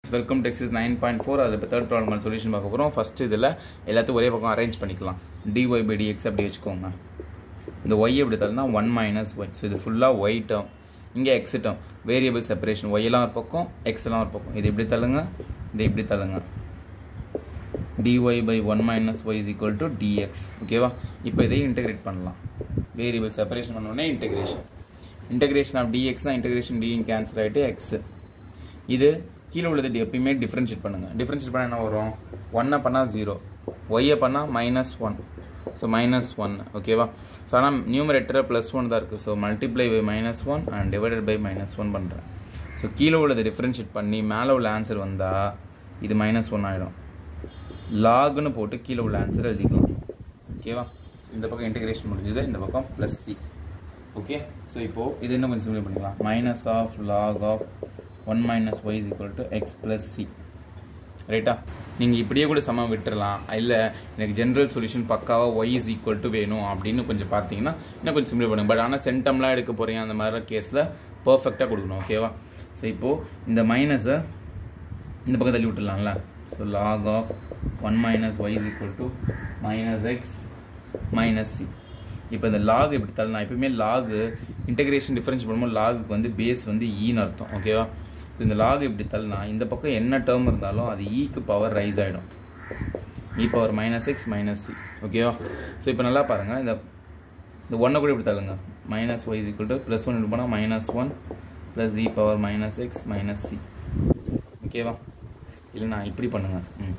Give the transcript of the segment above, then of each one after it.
welcome Texas nine point four அதில் இப்போ third problem solution பார்க்க போகிறோம் ஃபஸ்ட் இதில் எல்லாத்தையும் ஒரே பக்கம் அரேஞ்ச் பண்ணிக்கலாம் டிஒய் பை டிஎக்ஸ் அப்படி வச்சுக்கோங்க இந்த ஒய் எப்படி தரனா ஒன் மைனஸ் ஒய் ஸோ இது ஃபுல்லாக ஒய் டேர்ம் இங்கே எக்ஸ் டேர்ம் வேரியபிள் செப்பரேஷன் ஒய்யெல்லாம் ஒரு பக்கம் எக்ஸ்லாம் ஒரு பக்கம் இது இப்படி தள்ளுங்க இது இப்படி தள்ளுங்க dy by 1 minus y is equal to dx ஓகேவா இப்போ இதையும் இன்டெகிரேட் பண்ணலாம் வேரியபிள் செப்பரேஷன் பண்ணோடனே இன்டெகிரேஷன் இன்டெகிரேஷன் ஆஃப் dxனா இன்டெகிரேஷன் d கேன்சல் ஆகிட்டு x இது கீழே உள்ளது எப்பயுமே டிஃப்ரென்ஷியேட் பண்ணுங்கள் டிஃப்ரென்ஷியேட் பண்ணால் என்ன வரும் ஒன்னை பண்ணால் ஜீரோ ஒய்யை பண்ணால் minus one so minus one ஓகேவா ஸோ ஆனால் நியூமரேட்டரில் ப்ளஸ் ஒன் தான் இருக்குது so multiply by minus one and divided by minus one பண்ணுறேன் ஸோ கீழே உள்ளதை டிஃப்ரென்ஷியேட் பண்ணி மேலே உள்ள ஆன்சர் வந்தால் இது மைனஸ் ஒன் ஆகிடும் லாக்னு போட்டு கீழே உள்ள ஆன்சர் எழுதிக்கலாம் ஓகேவா இந்த பக்கம் இன்டெகிரேஷன் முடிஞ்சது இந்த பக்கம் ப்ளஸ் சி ஓகே ஸோ இப்போது இது இன்னும் கொஞ்சம் சிம்பிள் பண்ணிக்கலாம் minus of log of one minus y is equal to x plus c ரைட்டா நீங்கள் இப்படியே கூட சமம் விட்டுறலாம் இல்லை எனக்கு ஜென்ரல் சொல்யூஷன் பக்காவாக ஒய் இஸ் ஈக்குவல் டு வேணும் அப்படின்னு கொஞ்சம் பார்த்தீங்கன்னா இன்னும் கொஞ்சம் சிம்பிள் பண்ணுங்க பட் ஆனால் சென்டம்லாம் எடுக்க போகிறீங்க அந்த மாதிரி கேஸில் பர்ஃபெக்டாக கொடுக்கணும் ஓகேவா ஸோ இப்போது இந்த மைனஸை இந்த பக்கம் தள்ளி விட்டுடலாம்ல so log of one minus y is equal to minus x minus c இப்போ இந்த லாக் எப்படி தள்ளலாம் எப்பயுமே லாகு இன்டெகிரேஷன் டிஃபரன்ஸ் பண்ணும்போது லாகுக்கு வந்து பேஸ் வந்து ஈன்னு அர்த்தம் ஓகேவா ஸோ இந்த லாக் எப்படி தள்ளனா இந்த பக்கம் என்ன டேர்ம் இருந்தாலும் அது ஈக்கு பவர் ரைஸ் ஆகிடும் e power minus x minus c ஓகேவா ஸோ இப்போ நல்லா பாருங்கள் இந்த இந்த ஒன்றை கூட எப்படி தள்ளுங்க minus y is equal to plus one எடுத்து போனால் minus one plus e power minus x minus c ஓகேவா இல்லைண்ணா இப்படி பண்ணுங்க ம்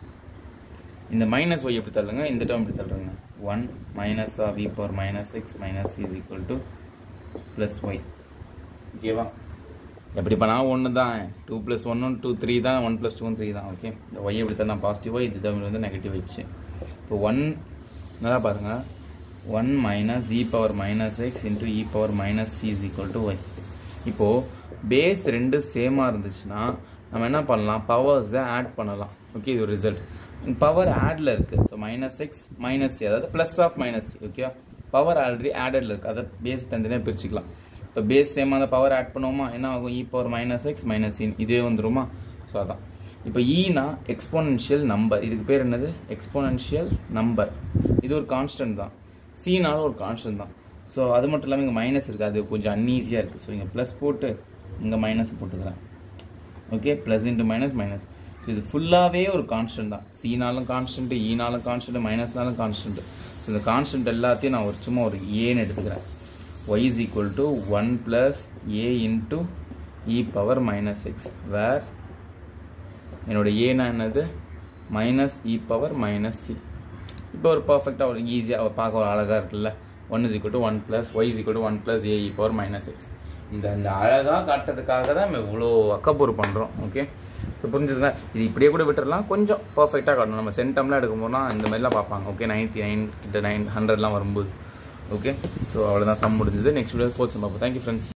இந்த மைனஸ் ஒய் எப்படி தள்ளுங்க இந்த டேர்ம் எப்படி தள்ளுறங்க one minus of e power minus x minus is equal to plus y ஓகேவா எப்படி பண்ணாலும் ஒன்று தான் டூ ப்ளஸ் ஒன்னும் டூ த்ரீ தான் ஒன் ப்ளஸ் டூ த்ரீ தான் ஓகே இந்த ஒய் எப்படி தரலாம் பாசிட்டிவாக இது தமிழ் வந்து நெகட்டிவ் வச்சு இப்போ ஒன் நல்லா பாருங்கள் one minus e power minus x into e power minus c is equal to y இப்போது பேஸ் ரெண்டு சேமாக இருந்துச்சுன்னா நம்ம என்ன பண்ணலாம் பவர்ஸை ஆட் பண்ணலாம் ஓகே இது ஒரு ரிசல்ட் பவர் ஆடில் இருக்குது so minus x minus c அதாவது ப்ளஸ் ஆஃப் மைனஸ் சி ஓகேவா பவர் ஆல்ரெடி ஆடடில் இருக்குது அதை பேஸ் தனித்தனியாக பிரிச்சுக்கலாம் இப்போ பேஸ் சேமாக அந்த பவர் ஆட் பண்ணுவோமா என்ன ஆகும் e power minus x minus இன் இதே வந்துருமா ஸோ அதான் இப்போ ஈனா எக்ஸ்போனன்ஷியல் நம்பர் இதுக்கு பேர் என்னது எக்ஸ்போனன்ஷியல் நம்பர் இது ஒரு கான்ஸ்டன்ட் தான் சீனாலும் ஒரு கான்ஸ்டன்ட் தான் ஸோ அது மட்டும் இல்லாமல் இங்கே மைனஸ் இருக்குது அது கொஞ்சம் அன்ஈஸியாக இருக்குது ஸோ இங்கே ப்ளஸ் போட்டு இங்கே மைனஸ் போட்டுக்கிறேன் okay plus into minus minus so இது ஃபுல்லாகவே ஒரு கான்ஸ்டன்ட் தான் சீனாலும் கான்ஸ்டன்ட்டு ஈனாலும் கான்ஸ்டன்ட் மைனஸ்னாலும் கான்ஸ்டன்ட் ஸோ இந்த கான்ஸ்டன்ட் எல்லாத்தையும் நான் ஒரு சும்மா ஒரு ஏன்னு எடுத்துக்கிறேன் y is equal to one plus A into e power minus x where என்னோட ஏனா என்னது minus e power minus c இப்போ ஒரு பர்ஃபெக்டாக ஒரு ஈஸியாக பார்க்க ஒரு அழகாக இருக்குல்ல one is equal to one plus y is equal to one plus A e power minus x இந்த இந்த அழகாக காட்டுறதுக்காக தான் நம்ம இவ்வளோ அக்கப்பூர் பண்ணுறோம் ஓகே ஸோ புரிஞ்சுதுங்க இது இப்படியே கூட விட்டுறலாம் கொஞ்சம் பர்ஃபெக்டாக காட்டணும் நம்ம சென்டம்லாம் எடுக்கும் போதுனா இந்த மாதிரிலாம் பார்ப்பாங்க ஓகே நைன்ட்டி நைன் கிட்ட நைன் ஹண்ட்ரட்லாம் வரும்போது ஓகே ஸோ அவ்வளோதான் சம் முடிஞ்சது நெக்ஸ்ட் வீடியோ ஃபோர்த் சம் பார்ப்போம் தேங்க்யூ ஃப்ரெண்ட்ஸ்